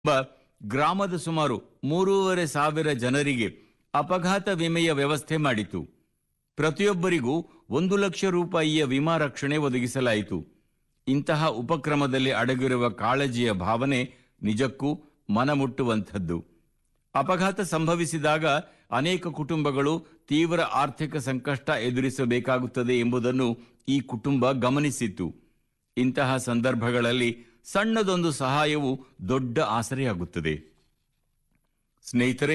ಬ ಗ್ರಾಮದ ಸುಮಾರು ಮೂರೂವರೆ ಸಾವಿರ ಜನರಿಗೆ ಅಪಘಾತ ವಿಮೆಯ ವ್ಯವಸ್ಥೆ ಮಾಡಿತು ಪ್ರತಿಯೊಬ್ಬರಿಗೂ ಒಂದು ಲಕ್ಷ ರೂಪಾಯಿಯ ವಿಮಾ ರಕ್ಷಣೆ ಒದಗಿಸಲಾಯಿತು ಇಂತಹ ಉಪಕ್ರಮದಲ್ಲಿ ಅಡಗಿರುವ ಕಾಳಜಿಯ ಭಾವನೆ ನಿಜಕ್ಕೂ ಮನಮುಟ್ಟುವಂಥದ್ದು ಅಪಘಾತ ಸಂಭವಿಸಿದಾಗ ಅನೇಕ ಕುಟುಂಬಗಳು ತೀವ್ರ ಆರ್ಥಿಕ ಸಂಕಷ್ಟ ಎದುರಿಸಬೇಕಾಗುತ್ತದೆ ಎಂಬುದನ್ನು ಈ ಕುಟುಂಬ ಗಮನಿಸಿತು ಇಂತಹ ಸಂದರ್ಭಗಳಲ್ಲಿ ಸಣ್ಣದೊಂದು ಸಹಾಯವು ದೊಡ್ಡ ಆಸರೆಯಾಗುತ್ತದೆ ಸ್ನೇಹಿತರೆ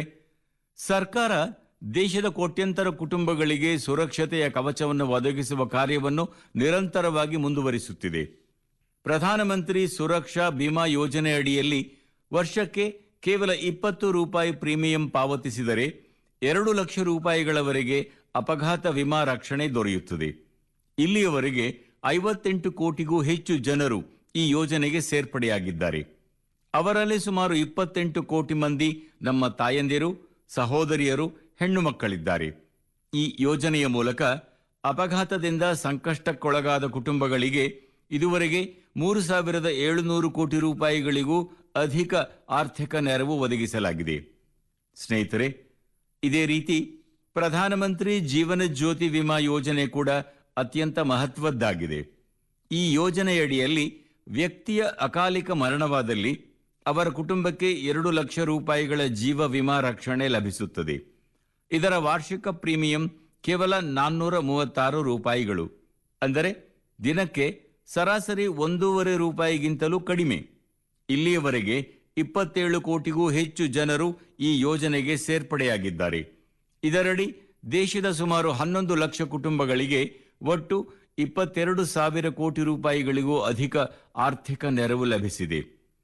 ಸರ್ಕಾರ ದೇಶದ ಕೋಟ್ಯಂತರ ಕುಟುಂಬಗಳಿಗೆ ಸುರಕ್ಷತೆಯ ಕವಚವನ್ನು ಒದಗಿಸುವ ಕಾರ್ಯವನ್ನು ನಿರಂತರವಾಗಿ ಮುಂದುವರಿಸುತ್ತಿದೆ ಪ್ರಧಾನಮಂತ್ರಿ ಸುರಕ್ಷಾ ಬಿಮಾ ಯೋಜನೆ ಅಡಿಯಲ್ಲಿ ವರ್ಷಕ್ಕೆ ಕೇವಲ ಇಪ್ಪತ್ತು ರೂಪಾಯಿ ಪ್ರೀಮಿಯಂ ಪಾವತಿಸಿದರೆ ಎರಡು ಲಕ್ಷ ರೂಪಾಯಿಗಳವರೆಗೆ ಅಪಘಾತ ವಿಮಾ ರಕ್ಷಣೆ ದೊರೆಯುತ್ತದೆ ಇಲ್ಲಿಯವರೆಗೆ ಐವತ್ತೆಂಟು ಕೋಟಿಗೂ ಹೆಚ್ಚು ಜನರು ಈ ಯೋಜನೆಗೆ ಸೇರ್ಪಡೆಯಾಗಿದ್ದಾರೆ ಅವರಲ್ಲಿ ಸುಮಾರು ಇಪ್ಪತ್ತೆಂಟು ಕೋಟಿ ಮಂದಿ ನಮ್ಮ ತಾಯಂದಿರು ಸಹೋದರಿಯರು ಹೆಣ್ಣು ಮಕ್ಕಳಿದ್ದಾರೆ ಈ ಯೋಜನೆಯ ಮೂಲಕ ಅಪಘಾತದಿಂದ ಸಂಕಷ್ಟಕ್ಕೊಳಗಾದ ಕುಟುಂಬಗಳಿಗೆ ಇದುವರೆಗೆ ಮೂರು ಸಾವಿರದ ಏಳುನೂರು ಕೋಟಿ ರೂಪಾಯಿಗಳಿಗೂ ಅಧಿಕ ಆರ್ಥಿಕ ನೆರವು ಒದಗಿಸಲಾಗಿದೆ ಸ್ನೇಹಿತರೆ ಇದೇ ರೀತಿ ಪ್ರಧಾನಮಂತ್ರಿ ಜೀವನ ಜ್ಯೋತಿ ವಿಮಾ ಯೋಜನೆ ಕೂಡ ಅತ್ಯಂತ ಮಹತ್ವದ್ದಾಗಿದೆ ಈ ಯೋಜನೆಯಡಿಯಲ್ಲಿ ವ್ಯಕ್ತಿಯ ಅಕಾಲಿಕ ಮರಣವಾದಲ್ಲಿ ಅವರ ಕುಟುಂಬಕ್ಕೆ ಎರಡು ಲಕ್ಷ ರೂಪಾಯಿಗಳ ಜೀವ ವಿಮಾ ರಕ್ಷಣೆ ಲಭಿಸುತ್ತದೆ ಇದರ ವಾರ್ಷಿಕ ಪ್ರೀಮಿಯಂ ಕೇವಲ ನಾನ್ನೂರ ಮೂವತ್ತಾರು ರೂಪಾಯಿಗಳು ಅಂದರೆ ದಿನಕ್ಕೆ ಸರಾಸರಿ ಒಂದೂವರೆ ರೂಪಾಯಿಗಿಂತಲೂ ಕಡಿಮೆ ಇಲ್ಲಿಯವರೆಗೆ ಇಪ್ಪತ್ತೇಳು ಕೋಟಿಗೂ ಹೆಚ್ಚು ಜನರು ಈ ಯೋಜನೆಗೆ ಸೇರ್ಪಡೆಯಾಗಿದ್ದಾರೆ ಇದರಡಿ ದೇಶದ ಸುಮಾರು ಹನ್ನೊಂದು ಲಕ್ಷ ಕುಟುಂಬಗಳಿಗೆ ಒಟ್ಟು ಇಪ್ಪತ್ತೆರಡು ಸಾವಿರ ಕೋಟಿ ರೂಪಾಯಿಗಳಿಗೂ ಅಧಿಕ ಆರ್ಥಿಕ ನೆರವು ಲಭಿಸಿದೆ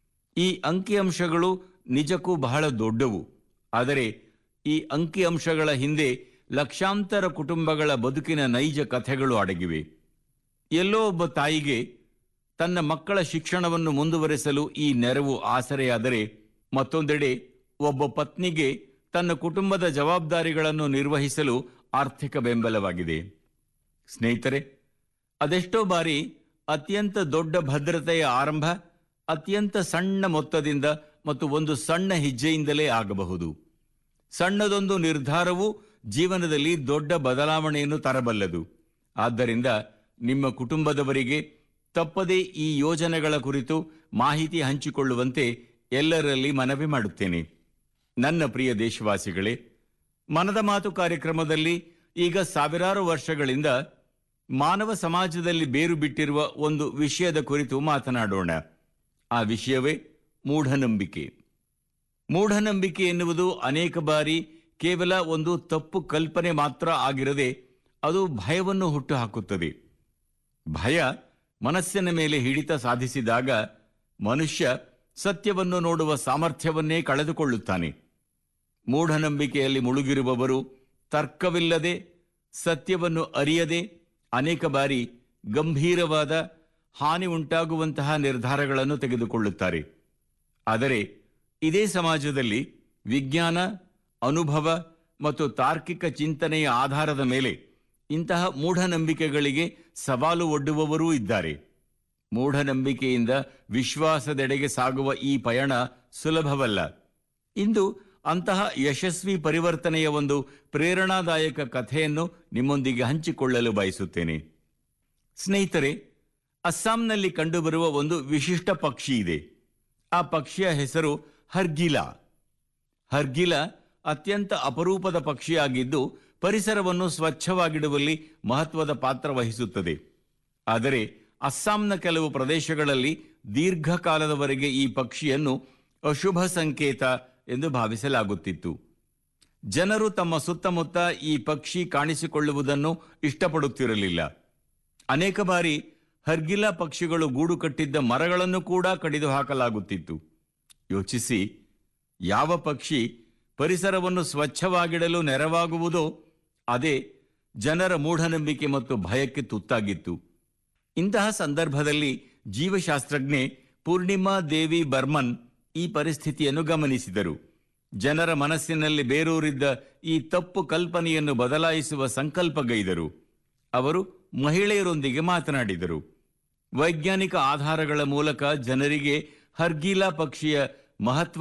ಈ ಅಂಕಿಅಂಶಗಳು ನಿಜಕ್ಕೂ ಬಹಳ ದೊಡ್ಡವು ಆದರೆ ಈ ಅಂಕಿಅಂಶಗಳ ಹಿಂದೆ ಲಕ್ಷಾಂತರ ಕುಟುಂಬಗಳ ಬದುಕಿನ ನೈಜ ಕಥೆಗಳು ಅಡಗಿವೆ ಎಲ್ಲೋ ಒಬ್ಬ ತಾಯಿಗೆ ತನ್ನ ಮಕ್ಕಳ ಶಿಕ್ಷಣವನ್ನು ಮುಂದುವರೆಸಲು ಈ ನೆರವು ಆಸರೆಯಾದರೆ ಮತ್ತೊಂದೆಡೆ ಒಬ್ಬ ಪತ್ನಿಗೆ ತನ್ನ ಕುಟುಂಬದ ಜವಾಬ್ದಾರಿಗಳನ್ನು ನಿರ್ವಹಿಸಲು ಆರ್ಥಿಕ ಬೆಂಬಲವಾಗಿದೆ ಸ್ನೇಹಿತರೆ ಅದೆಷ್ಟೋ ಬಾರಿ ಅತ್ಯಂತ ದೊಡ್ಡ ಭದ್ರತೆಯ ಆರಂಭ ಅತ್ಯಂತ ಸಣ್ಣ ಮೊತ್ತದಿಂದ ಮತ್ತು ಒಂದು ಸಣ್ಣ ಹೆಜ್ಜೆಯಿಂದಲೇ ಆಗಬಹುದು ಸಣ್ಣದೊಂದು ನಿರ್ಧಾರವು ಜೀವನದಲ್ಲಿ ದೊಡ್ಡ ಬದಲಾವಣೆಯನ್ನು ತರಬಲ್ಲದು ಆದ್ದರಿಂದ ನಿಮ್ಮ ಕುಟುಂಬದವರಿಗೆ ತಪ್ಪದೇ ಈ ಯೋಜನೆಗಳ ಕುರಿತು ಮಾಹಿತಿ ಹಂಚಿಕೊಳ್ಳುವಂತೆ ಎಲ್ಲರಲ್ಲಿ ಮನವಿ ಮಾಡುತ್ತೇನೆ ನನ್ನ ಪ್ರಿಯ ದೇಶವಾಸಿಗಳೇ ಮನದ ಮಾತು ಕಾರ್ಯಕ್ರಮದಲ್ಲಿ ಈಗ ಸಾವಿರಾರು ವರ್ಷಗಳಿಂದ ಮಾನವ ಸಮಾಜದಲ್ಲಿ ಬೇರು ಬಿಟ್ಟಿರುವ ಒಂದು ವಿಷಯದ ಕುರಿತು ಮಾತನಾಡೋಣ ಆ ವಿಷಯವೇ ಮೂಢನಂಬಿಕೆ ಮೂಢನಂಬಿಕೆ ಎನ್ನುವುದು ಅನೇಕ ಬಾರಿ ಕೇವಲ ಒಂದು ತಪ್ಪು ಕಲ್ಪನೆ ಮಾತ್ರ ಆಗಿರದೆ ಅದು ಭಯವನ್ನು ಹುಟ್ಟುಹಾಕುತ್ತದೆ ಭಯ ಮನಸ್ಸಿನ ಮೇಲೆ ಹಿಡಿತ ಸಾಧಿಸಿದಾಗ ಮನುಷ್ಯ ಸತ್ಯವನ್ನು ನೋಡುವ ಸಾಮರ್ಥ್ಯವನ್ನೇ ಕಳೆದುಕೊಳ್ಳುತ್ತಾನೆ ಮೂಢನಂಬಿಕೆಯಲ್ಲಿ ಮುಳುಗಿರುವವರು ತರ್ಕವಿಲ್ಲದೆ ಸತ್ಯವನ್ನು ಅರಿಯದೆ ಅನೇಕ ಬಾರಿ ಗಂಭೀರವಾದ ಹಾನಿ ಉಂಟಾಗುವಂತಹ ನಿರ್ಧಾರಗಳನ್ನು ತೆಗೆದುಕೊಳ್ಳುತ್ತಾರೆ ಆದರೆ ಇದೇ ಸಮಾಜದಲ್ಲಿ ವಿಜ್ಞಾನ ಅನುಭವ ಮತ್ತು ತಾರ್ಕಿಕ ಚಿಂತನೆಯ ಆಧಾರದ ಮೇಲೆ ಇಂತಹ ಮೂಢನಂಬಿಕೆಗಳಿಗೆ ಸವಾಲು ಒಡ್ಡುವವರೂ ಇದ್ದಾರೆ ಮೂಢನಂಬಿಕೆಯಿಂದ ವಿಶ್ವಾಸದೆಡೆಗೆ ಸಾಗುವ ಈ ಪಯಣ ಸುಲಭವಲ್ಲ ಇಂದು ಅಂತಹ ಯಶಸ್ವಿ ಪರಿವರ್ತನೆಯ ಒಂದು ಪ್ರೇರಣಾದಾಯಕ ಕಥೆಯನ್ನು ನಿಮ್ಮೊಂದಿಗೆ ಹಂಚಿಕೊಳ್ಳಲು ಬಯಸುತ್ತೇನೆ ಸ್ನೇಹಿತರೆ ಅಸ್ಸಾಂನಲ್ಲಿ ಕಂಡುಬರುವ ಒಂದು ವಿಶಿಷ್ಟ ಪಕ್ಷಿ ಇದೆ ಆ ಪಕ್ಷಿಯ ಹೆಸರು ಹರ್ಗಿಲಾ ಹರ್ಗಿಲ ಅತ್ಯಂತ ಅಪರೂಪದ ಪಕ್ಷಿಯಾಗಿದ್ದು ಪರಿಸರವನ್ನು ಸ್ವಚ್ಛವಾಗಿಡುವಲ್ಲಿ ಮಹತ್ವದ ಪಾತ್ರ ವಹಿಸುತ್ತದೆ ಆದರೆ ಅಸ್ಸಾಂನ ಕೆಲವು ಪ್ರದೇಶಗಳಲ್ಲಿ ದೀರ್ಘಕಾಲದವರೆಗೆ ಈ ಪಕ್ಷಿಯನ್ನು ಅಶುಭ ಸಂಕೇತ ಎಂದು ಭಾವಿಸಲಾಗುತ್ತಿತ್ತು ಜನರು ತಮ್ಮ ಸುತ್ತಮುತ್ತ ಈ ಪಕ್ಷಿ ಕಾಣಿಸಿಕೊಳ್ಳುವುದನ್ನು ಇಷ್ಟಪಡುತ್ತಿರಲಿಲ್ಲ ಅನೇಕ ಬಾರಿ ಹರ್ಗಿಲ ಪಕ್ಷಿಗಳು ಗೂಡು ಕಟ್ಟಿದ್ದ ಮರಗಳನ್ನು ಕೂಡ ಕಡಿದು ಹಾಕಲಾಗುತ್ತಿತ್ತು ಯೋಚಿಸಿ ಯಾವ ಪಕ್ಷಿ ಪರಿಸರವನ್ನು ಸ್ವಚ್ಛವಾಗಿಡಲು ನೆರವಾಗುವುದೋ ಅದೇ ಜನರ ಮೂಢನಂಬಿಕೆ ಮತ್ತು ಭಯಕ್ಕೆ ತುತ್ತಾಗಿತ್ತು ಇಂತಹ ಸಂದರ್ಭದಲ್ಲಿ ಜೀವಶಾಸ್ತ್ರಜ್ಞೆ ಪೂರ್ಣಿಮಾ ದೇವಿ ಬರ್ಮನ್ ಈ ಪರಿಸ್ಥಿತಿಯನ್ನು ಗಮನಿಸಿದರು ಜನರ ಮನಸ್ಸಿನಲ್ಲಿ ಬೇರೂರಿದ್ದ ಈ ತಪ್ಪು ಕಲ್ಪನೆಯನ್ನು ಬದಲಾಯಿಸುವ ಸಂಕಲ್ಪಗೈದರು ಅವರು ಮಹಿಳೆಯರೊಂದಿಗೆ ಮಾತನಾಡಿದರು ವೈಜ್ಞಾನಿಕ ಆಧಾರಗಳ ಮೂಲಕ ಜನರಿಗೆ ಹರ್ಗೀಲಾ ಪಕ್ಷಿಯ ಮಹತ್ವ